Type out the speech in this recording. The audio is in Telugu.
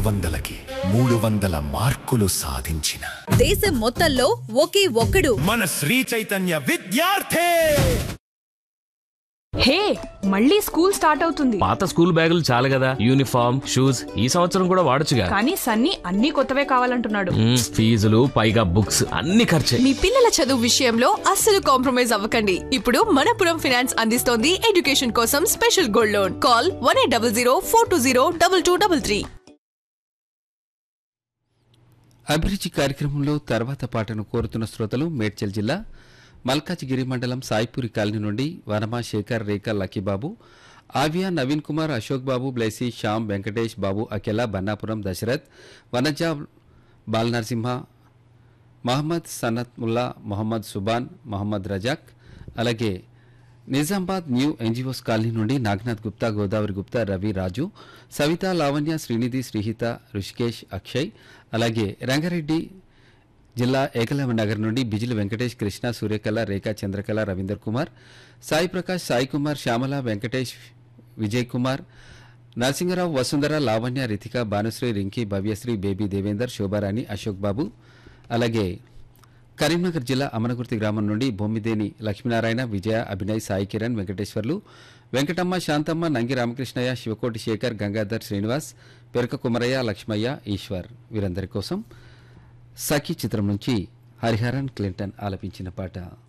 వందలకి మూడు వందల మార్కులు సాధించిన దేశం మొత్తంలో ఒకే ఒక్కడు మన శ్రీ చైతన్య విద్యార్థి హే మళ్ళీ స్కూల్ స్టార్ట్ అవుతుంది పాత స్కూల్ బ్యాగులు చాలు కదా యూనిఫామ్ షూస్ ఈ సంవత్సరం కూడా వాడొచ్చుగా కానీ సన్నీ అన్ని కొత్తవే కావాలంటున్నాడు మ్మ్, ఫీజులు పైగా బుక్స్ అన్ని ఖర్చే మీ పిల్లల చదువు విషయంలో అస్సలు కాంప్రమైజ్ అవ్వకండి ఇప్పుడు మనపురం ఫినాన్స్ అందిస్తోంది ఎడ్యుకేషన్ కోసం special gold loan call one eight double zero four two zero double two double three అభిరుచి కార్యక్రమంలో తర్వాత పాటను కోరుతున్న శ్రోతలు మేడ్చల్ జిల్లా మల్కాజిగిరి మండలం సాయిపూరి కాలనీ నుండి వనమా శేఖర్ రేఖా లక్కీబాబు ఆవియా నవీన్ కుమార్ అశోక్ బాబు బ్లెసీ శ్యామ్ వెంకటేష్ బాబు అకెలా బన్నాపురం దశరథ్ వనజ బాలనరసింహ మహమ్మద్ సనత్ ముల్లా మొహమ్మద్ సుబాన్ మొహమ్మద్ రజాక్ అలాగే నిజామాబాద్ న్యూ ఎన్జిఓస్ కాలనీ నుండి నాగనాథ్ గుప్తా గోదావరి గుప్తా రవి రాజు సవిత లావణ్య శ్రీనిధి శ్రీహిత ఋషికేష్ అక్షయ్ అలాగే రంగారెడ్డి జిల్లా ఏకలవ్య నగర్ నుండి బిజిలి వెంకటేష్ కృష్ణ సూర్యకళ రేఖా చంద్రకళ రవీందర్ కుమార్ సాయి ప్రకాష్ సాయి కుమార్ శ్యామల వెంకటేష్ విజయ్ కుమార్ నరసింహరావు వసుంధర లావణ్య రితిక భానుశ్రీ రింకీ భవ్యశ్రీ బేబీ దేవేందర్ శోభారాణి అశోక్ బాబు అలాగే కరీంనగర్ జిల్లా అమనగుర్తి గ్రామం నుండి భూమిదేని లక్ష్మీనారాయణ విజయ అభినయ్ సాయి కిరణ్ వెంకటేశ్వర్లు వెంకటమ్మ శాంతమ్మ నంగి రామకృష్ణయ్య శివకోటి శేఖర్ గంగాధర్ శ్రీనివాస్ పెరక కుమరయ్య లక్ష్మయ్య ఈశ్వర్ వీరందరి కోసం సఖీ చిత్రం నుంచి హరిహరన్ క్లింటన్ ఆలపించిన పాట